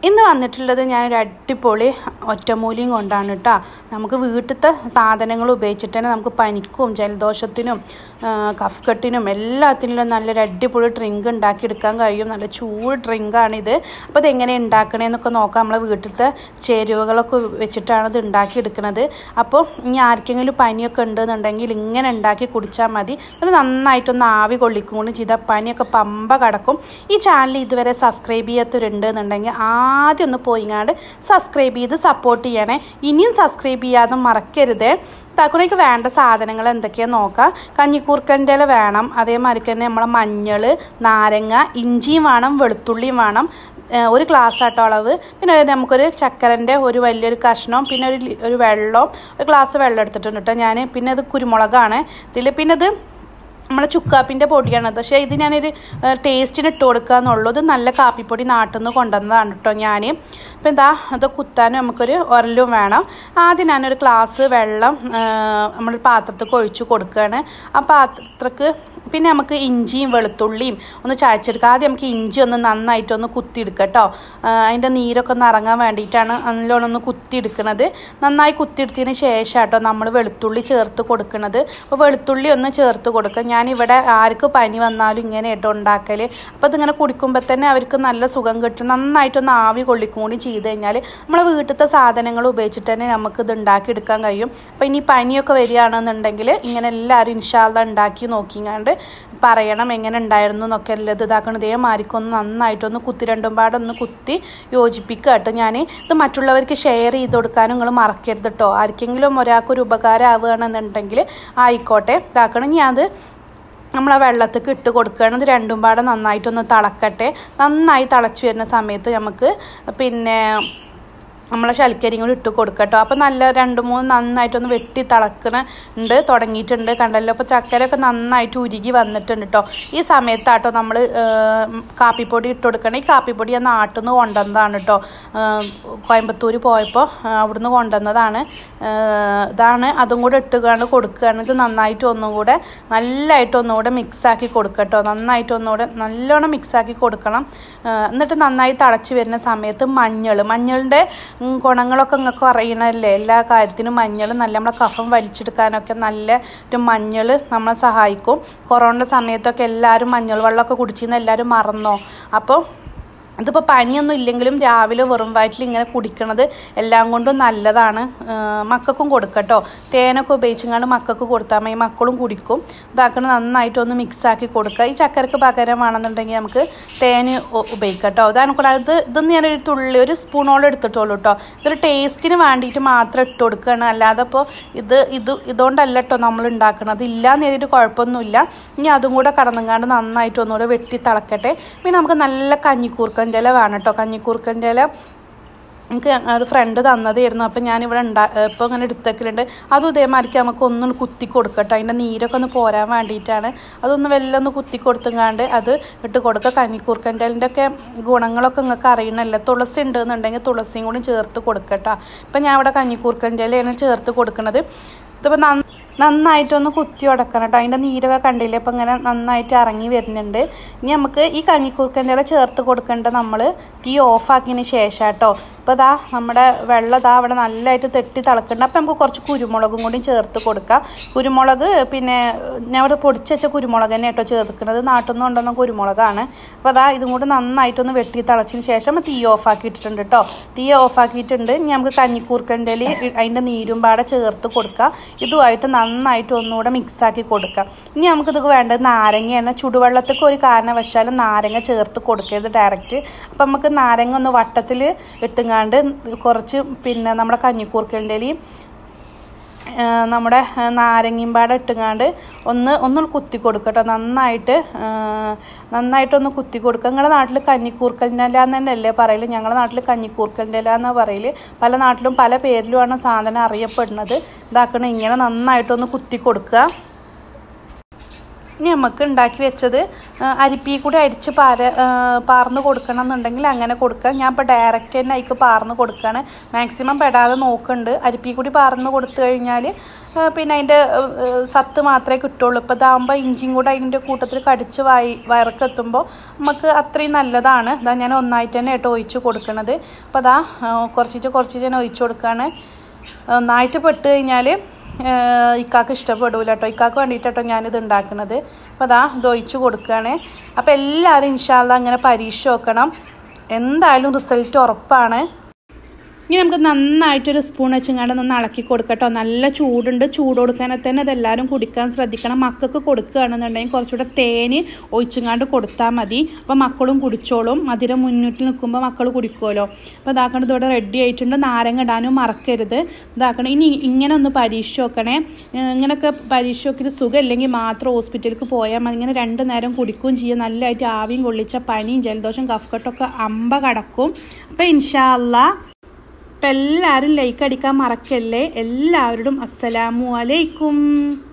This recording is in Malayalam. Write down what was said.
ഇന്ന് വന്നിട്ടുള്ളത് ഞാനൊരു അടിപൊളി ഒറ്റമൂലിയും കൊണ്ടാണ് കേട്ടോ നമുക്ക് വീട്ടിലത്തെ സാധനങ്ങൾ ഉപയോഗിച്ചിട്ട് തന്നെ നമുക്ക് പനിക്കും ജലദോഷത്തിനും ആ, കഫ്കെട്ടിനും എല്ലാത്തിനും നല്ലൊരു അടിപൊളി ഡ്രിങ്ക് ഉണ്ടാക്കിയെടുക്കാൻ കഴിയും നല്ല ചൂട് ഡ്രിങ്കാണിത് അപ്പോൾ ഇതെങ്ങനെ ഉണ്ടാക്കണേന്നൊക്കെ നോക്കാം നമ്മളെ വീട്ടിലത്തെ ചേരുവകളൊക്കെ വെച്ചിട്ടാണ് ഇത് ഉണ്ടാക്കിയെടുക്കുന്നത് അപ്പോൾ ഇനി ആർക്കെങ്കിലും പനിയൊക്കെ ഉണ്ടെന്നുണ്ടെങ്കിൽ ഇങ്ങനെ ഉണ്ടാക്കി കുടിച്ചാൽ മതി അത് നന്നായിട്ടൊന്ന് ആവി കൊള്ളിക്കും കൊണ്ട് ചെയ്താൽ പനിയൊക്കെ പമ്പ കടക്കും ഈ ചാനൽ ഇതുവരെ സബ്സ്ക്രൈബ് ചെയ്യാത്തവരുണ്ട് എന്നുണ്ടെങ്കിൽ ആദ്യം ഒന്ന് പോയിങ്ങാണ്ട് സബ്സ്ക്രൈബ് ചെയ്ത് സപ്പോർട്ട് ചെയ്യണേ ഇനിയും സബ്സ്ക്രൈബ് ചെയ്യാതെ മറക്കരുതേ താക്കുണയ്ക്ക് വേണ്ട സാധനങ്ങൾ എന്തൊക്കെയാണെന്ന് നോക്കാം കഞ്ഞിക്കൂർക്കൻ്റെ ഇല വേണം അതേമാതിരി തന്നെ നമ്മളെ മഞ്ഞൾ നാരങ്ങ ഇഞ്ചിയും വേണം വെളുത്തുള്ളിയും വേണം ഏഹ് ഒരു ഗ്ലാസ് ആട്ടോ അളവ് പിന്നെ ഒരു നമുക്കൊരു ചക്കരൻ്റെ ഒരു വലിയൊരു കഷ്ണം പിന്നെ ഒരു ലി- ഒരു വെള്ളം ഒരു ഗ്ലാസ് വെള്ളം എടുത്തിട്ടുണ്ട് കേട്ടോ ഞാൻ പിന്നെ ഇത് കുരുമുളകാണ് ഇതിൽ പിന്നെ ഇത് നമ്മളെ ചുക്കാപ്പിൻ്റെ പൊടിയാണ് പക്ഷേ ഇത് ഞാനൊരു ഏഹ്, ടേസ്റ്റിന് ഇട്ട് കൊടുക്കുക എന്നുള്ളൂ ഇത് നല്ല കാപ്പിപ്പൊടി നാട്ടിൽ നിന്ന് കൊണ്ടുവന്നതാണ് കേട്ടോ ഞാൻ അപ്പോൾ ഇതാ അത് കുത്താനും നമുക്കൊരു ഉരലും വേണം ആദ്യം ഞാനൊരു ഗ്ലാസ് വെള്ളം ഏഹ്, നമ്മളൊരു പാത്രത്തിൽ ഒഴിച്ച് കൊടുക്കുകയാണ് ആ പാത്രക്ക് പിന്നെ നമുക്ക് ഇഞ്ചിയും വെളുത്തുള്ളിയും ഒന്ന് ചായച്ചെടുക്കുക ആദ്യം നമുക്ക് ഇഞ്ചി ഒന്ന് നന്നായിട്ടൊന്ന് കുത്തിയെടുക്കുക കേട്ടോ അതിൻ്റെ നീരൊക്കെ ഒന്ന് ഇറങ്ങാൻ വേണ്ടിയിട്ടാണ് നല്ലോണം ഒന്ന് കുത്തിയെടുക്കുന്നത് നന്നായി കുത്തിയെടുത്തതിന് ശേഷം കേട്ടോ നമ്മൾ വെളുത്തുള്ളി ചേർത്ത് കൊടുക്കുന്നത് അപ്പോൾ വെളുത്തുള്ളി ഒന്ന് ചേർത്ത് കൊടുക്കുക ഞാനിവിടെ ആർക്ക് പനി വന്നാലും ഇങ്ങനെ കേട്ടോ ഉണ്ടാക്കൽ അപ്പോൾ ഇതിങ്ങനെ കുടിക്കുമ്പോൾ തന്നെ അവർക്ക് നല്ല സുഖം കിട്ടും നന്നായിട്ടൊന്ന് ആവി കൊള്ളിക്കും കൂടി ചെയ്ത് കഴിഞ്ഞാൽ നമ്മളെ വീട്ടിലത്തെ സാധനങ്ങൾ ഉപയോഗിച്ചിട്ട് തന്നെ നമുക്ക് ഇത് ഉണ്ടാക്കിയെടുക്കാൻ കഴിയും അപ്പോൾ ഇനി പനിയൊക്കെ വരികയാണെന്നുണ്ടെങ്കിൽ ഇങ്ങനെ എല്ലാവരും ഇൻഷാല്ല ഉണ്ടാക്കി നോക്കിങ്ങാണ്ട് പറയണം എങ്ങനെ ഉണ്ടായിരുന്നു എന്നൊക്കെ എല്ലാം ഇത് ഇതാക്കണം ഇതേ മാറിക്കൊന്ന് നന്നായിട്ടൊന്ന് കുത്തി രണ്ടും പാടൊന്ന് കുത്തി യോജിപ്പിക്കുക കേട്ടോ ഞാൻ ഇത് മറ്റുള്ളവർക്ക് ഷെയർ ചെയ്ത് കൊടുക്കാനും നിങ്ങൾ മറക്കരുത് കേട്ടോ ആർക്കെങ്കിലും ഒരാൾക്കൊരു ഉപകാരം ആവുകയാണെന്നുണ്ടെങ്കിൽ ആയിക്കോട്ടെ ഇതാക്കണം ഞാൻ അത് നമ്മൾ ആ വെള്ളത്തേക്ക് ഇട്ട് കൊടുക്കുകയാണ് ഇത് രണ്ടും പാടെ നന്നായിട്ടൊന്ന് തിളക്കട്ടെ നന്നായി തിളച്ച് വരുന്ന സമയത്ത് നമുക്ക് പിന്നെ നമ്മളെ ശൽക്കരിയും കൂടി ഇട്ട് കൊടുക്കട്ടോ അപ്പോൾ നല്ല രണ്ട് മൂന്ന് നന്നായിട്ടൊന്ന് വെട്ടി തിളക്കണ ഉണ്ട് തുടങ്ങിയിട്ടുണ്ട് കണ്ടല്ലോ അപ്പോൾ ചക്കരയൊക്കെ നന്നായിട്ട് ഉരുകി വന്നിട്ടുണ്ട് കേട്ടോ ഈ സമയത്താട്ടോ നമ്മൾ കാപ്പിപ്പൊടി ഇട്ട് കൊടുക്കണം ഈ കാപ്പിപ്പൊടി ഞാൻ നാട്ടിൽ നിന്ന് കൊണ്ടുവന്നതാണ് കേട്ടോ കോയമ്പത്തൂർ പോയപ്പോൾ അവിടുന്ന് കൊണ്ടുവന്നതാണ് ആ, ഇതാണ് അതും കൂടെ ഇട്ടുകൊണ്ട് കൊടുക്കുകയാണ് ഇത് നന്നായിട്ട് ഒന്നും കൂടെ നല്ലതായിട്ട് ഒന്നുകൂടെ മിക്സാക്കി കൊടുക്കട്ടോ നന്നായിട്ട് ഒന്നുകൂടെ നല്ലോണം മിക്സാക്കി കൊടുക്കണം ആ, എന്നിട്ട് നന്നായി തിളച്ച് വരുന്ന സമയത്ത് മഞ്ഞൾ മഞ്ഞളിൻ്റെ ഉം, ഗുണങ്ങളൊക്കെ നിങ്ങൾക്ക് അറിയണമല്ലേ എല്ലാ കാര്യത്തിനും മഞ്ഞൾ നല്ല നമ്മളെ കഫം വലിച്ചെടുക്കാനൊക്കെ നല്ല ഒരു മഞ്ഞൾ നമ്മളെ സഹായിക്കും കൊറോണ സമയത്തൊക്കെ എല്ലാവരും മഞ്ഞൾ വെള്ളമൊക്കെ കുടിച്ചിരുന്ന എല്ലാവരും മറന്നോ അപ്പോൾ ഇതിപ്പോൾ പനിയൊന്നും ഇല്ലെങ്കിലും രാവിലെ വെറും വയറ്റിൽ ഇങ്ങനെ കുടിക്കണത് എല്ലാം കൊണ്ടും നല്ലതാണ് മക്കൾക്കും കൊടുക്കട്ടോ തേനൊക്കെ ഉപയോഗിച്ചങ്ങാണ്ട് മക്കൾക്ക് കൊടുത്താൽ മതി മക്കളും കുടിക്കും ഇതാക്കണ നന്നായിട്ടൊന്ന് മിക്സാക്കി കൊടുക്കുക ഈ ചക്കരക്ക് പകരമാണെന്നുണ്ടെങ്കിൽ നമുക്ക് തേന് ഉ- ഉപയോഗിക്കാം കേട്ടോ ഇതാണ് കൂടെ ഇത് ഇതൊന്നും ഞാനൊരു തുള്ളി ഒരു സ്പൂണോളം എടുത്തിട്ടുള്ളൂ കേട്ടോ ഇതൊരു ടേസ്റ്റിന് വേണ്ടിയിട്ട് മാത്രം ഇട്ട് കൊടുക്കുകയാണ് അല്ലാതെ ഇപ്പോൾ ഇത് ഇത് ഇതുകൊണ്ടല്ല കേട്ടോ നമ്മൾ ഉണ്ടാക്കുന്നത് ഇല്ലാന്ന് എഴുതിയിട്ട് കുഴപ്പമൊന്നുമില്ല ഇനി അതും കൂടെ കടന്നങ്ങാണ്ട് നന്നായിട്ട് ഒന്നുകൂടെ വെട്ടി തിളക്കട്ടെ പിന്നെ നമുക്ക് നല്ല കഞ്ഞിക്കൂർക്കൻ്റെ ഇല വേണം കേട്ടോ കഞ്ഞിക്കൂർക്കൻ്റെ ഇല എനിക്ക് ഒരു ഫ്രണ്ട് തന്നതായിരുന്നു അപ്പം ഞാനിവിടെ ഉണ്ടാ ഇപ്പോൾ ഇങ്ങനെ എടുത്തേക്കലുണ്ട് അതും ഇതേമാതിരിക്ക് നമുക്ക് ഒന്നും കുത്തി കൊടുക്കട്ടോ അതിൻ്റെ നീരൊക്കെ ഒന്ന് പോരാൻ വേണ്ടിയിട്ടാണ് അതൊന്ന് വെല്ലം ഒന്ന് കുത്തി കൊടുത്തുങ്ങാണ്ട് അത് ഇട്ട് കൊടുക്കുക കഞ്ഞിക്കൂർക്കൻ്റെ ഒക്കെ ഗുണങ്ങളൊക്കെ നിങ്ങൾക്ക് അറിയണമല്ലോ തുളസി ഉണ്ട് എന്നുണ്ടെങ്കിൽ തുളസിയും കൂടി ചേർത്ത് കൊടുക്കട്ടോ ഇപ്പം ഞാൻ ഇവിടെ കഞ്ഞിക്കൂർക്കൻ്റെ ഇലയാണ് ചേർത്ത് കൊടുക്കുന്നത് ഇതിപ്പോൾ നന്ന നന്നായിട്ടൊന്ന് കുത്തി ഉടക്കണം കേട്ടോ അതിൻ്റെ നീരൊക്കെ കണ്ടില്ലേ ഇപ്പം ഇങ്ങനെ നന്നായിട്ട് ഇറങ്ങി വരുന്നുണ്ട് ഇനി നമുക്ക് ഈ കഞ്ഞിക്കൂർക്കൻ്റെ ഇല ചേർത്ത് കൊടുക്കേണ്ട നമ്മൾ തീ ഓഫാക്കിയതിന് ശേഷം കേട്ടോ ഇപ്പോൾ ദാ നമ്മുടെ വെള്ളം ദാ അവിടെ നല്ലതായിട്ട് തെട്ടി തിളക്കുന്നുണ്ട് അപ്പം നമുക്ക് കുറച്ച് കുരുമുളകും കൂടി ചേർത്ത് കൊടുക്കാം കുരുമുളക് പിന്നെ ഞാൻ ഇവിടെ പൊടിച്ച് വെച്ച കുരുമുളക് തന്നെ കേട്ടോ ചേർക്കുന്നത് നാട്ടിൽ നിന്ന് കൊണ്ടുവന്ന കുരുമുളകാണ് അപ്പോൾ അതാ ഇതും കൂടി നന്നായിട്ടൊന്ന് വെട്ടി തിളച്ചതിന് ശേഷം തീ ഓഫാക്കിയിട്ടുണ്ട് കേട്ടോ തീ ഓഫാക്കിയിട്ടുണ്ട് ഇനി നമുക്ക് കഞ്ഞിക്കൂർക്കൻ്റെ ഇല അതിൻ്റെ നീരും പാടെ ചേർത്ത് കൊടുക്കാം ഇതുമായിട്ട് നന്നായിട്ട് ഒന്നുകൂടെ മിക്സാക്കി കൊടുക്കാം ഇനി നമുക്കിത് വേണ്ടത് നാരങ്ങയാണ് ചുടുവെള്ളത്തേക്ക് ഒരു കാരണവശാലും നാരങ്ങ ചേർത്ത് കൊടുക്കരുത് ഡയറക്റ്റ് അപ്പം നമുക്ക് നാരങ്ങ ഒന്ന് വട്ടത്തിൽ ഇട്ടുങ്ങാണ്ട് കുറച്ച് പിന്നെ നമ്മുടെ കഞ്ഞിക്കൂർക്കലിൻ്റെ ഇലയും ആ, നമ്മുടെ ആ, നാരങ്ങയും പാടെ ഇട്ടുങ്ങാണ്ട് ഒന്ന് ഒന്ന് കുത്തി കൊടുക്കട്ടോ നന്നായിട്ട് ആ, നന്നായിട്ടൊന്ന് കുത്തി കൊടുക്കുക നിങ്ങളുടെ നാട്ടിൽ കഞ്ഞിക്കൂർക്കലിൻ്റെ ഇല എന്ന് തന്നെയല്ലേ പറയല് ഞങ്ങളുടെ നാട്ടിൽ കഞ്ഞിക്കൂർക്കലിൻ്റെ ഇല എന്നാണ് പറയല് പല നാട്ടിലും പല പേരിലുമാണ് സാധനം അറിയപ്പെടുന്നത് ഇതാക്കണം ഇങ്ങനെ നന്നായിട്ടൊന്ന് കുത്തി കൊടുക്കുക ഇനി നമുക്ക് ഉണ്ടാക്കി വെച്ചത് ആ, അരിപ്പി കൂടി അരിച്ച് പാര ആ, പാർന്ന് കൊടുക്കണം എന്നുണ്ടെങ്കിൽ അങ്ങനെ കൊടുക്കുക ഞാൻ ഇപ്പോൾ ഡയറക്റ്റ് തന്നെ അതിക്ക് പാർന്ന് കൊടുക്കുകയാണ് മാക്സിമം പെടാതെ നോക്കുന്നുണ്ട് അരിപ്പി കൂടി പാർന്ന് കൊടുത്തു കഴിഞ്ഞാൽ ആ, പിന്നെ അതിൻ്റെ സത്ത് മാത്രമേ കിട്ടുള്ളൂ ഇപ്പോൾ ഇതാകുമ്പോൾ ഇഞ്ചിയും കൂടെ അതിൻ്റെ കൂട്ടത്തിൽ കടിച്ച് വായി വയറക്കെത്തുമ്പോൾ നമുക്ക് അത്രയും നല്ലതാണ് ഇതാ ഞാൻ ഒന്നായിട്ട് തന്നെ കേട്ടോ ഒഴിച്ച് കൊടുക്കണത് അപ്പോൾ അതാ കുറച്ചിട്ട് കുറച്ചിട്ട് തന്നെ ഒഴിച്ച് കൊടുക്കുകയാണ് ഒന്നായിട്ട് പെട്ട് കഴിഞ്ഞാൽ ഇക്കാക്ക് ഇഷ്ടപ്പെടില്ല കേട്ടോ ഇക്കാക്ക് വേണ്ടിയിട്ട് കേട്ടോ ഞാനിത് ഉണ്ടാക്കുന്നത് അപ്പോൾ അതാ ഇത് ഒഴിച്ച് കൊടുക്കുകയാണ് അപ്പോൾ എല്ലാവരും ഇൻഷാല്ല അങ്ങനെ പരീക്ഷ നോക്കണം എന്തായാലും റിസൾട്ട് ഉറപ്പാണ് ഇനി നമുക്ക് നന്നായിട്ടൊരു സ്പൂൺ വെച്ചങ്ങാണ്ട് ഒന്ന് ഇളക്കി കൊടുക്കട്ടോ നല്ല ചൂടുണ്ട് ചൂട് കൊടുക്കാനെ തന്നെ അതെല്ലാവരും കുടിക്കാൻ ശ്രദ്ധിക്കണം മക്കൾക്ക് കൊടുക്കുകയാണെന്നുണ്ടെങ്കിൽ കുറച്ചുകൂടെ തേന് ഒഴിച്ചങ്ങാണ്ട് കൊടുത്താൽ മതി അപ്പോൾ മക്കളും കുടിച്ചോളും മധുരം മുന്നിട്ട് നിൽക്കുമ്പോൾ മക്കൾ കുടിക്കുമല്ലോ അപ്പോൾ ഇതാക്കണത് ഇവിടെ റെഡി ആയിട്ടുണ്ട് നാരങ്ങ ഇടാനും മറക്കരുത് ഇതാക്കണം ഇനി ഇങ്ങനെ ഒന്ന് പരീക്ഷ നോക്കണേ ഏഹ് ഇങ്ങനെയൊക്കെ പരീക്ഷ നോക്കിയിട്ട് സുഖമില്ലെങ്കിൽ മാത്രം ഹോസ്പിറ്റലിലേക്ക് പോയാൽ മതി ഇങ്ങനെ രണ്ട് നേരം കുടിക്കുകയും ചെയ്യും നല്ലതായിട്ട് ആവിയും കൊള്ളിച്ച പനിയും ജലദോഷം കഫക്കെട്ടൊക്കെ അമ്പ കടക്കും അപ്പോൾ ഇൻഷാ അല്ലാ അപ്പം എല്ലാവരും ലൈക്ക് അടിക്കാൻ മറക്കല്ലേ എല്ലാവരോടും അസ്സലാമു അലൈക്കും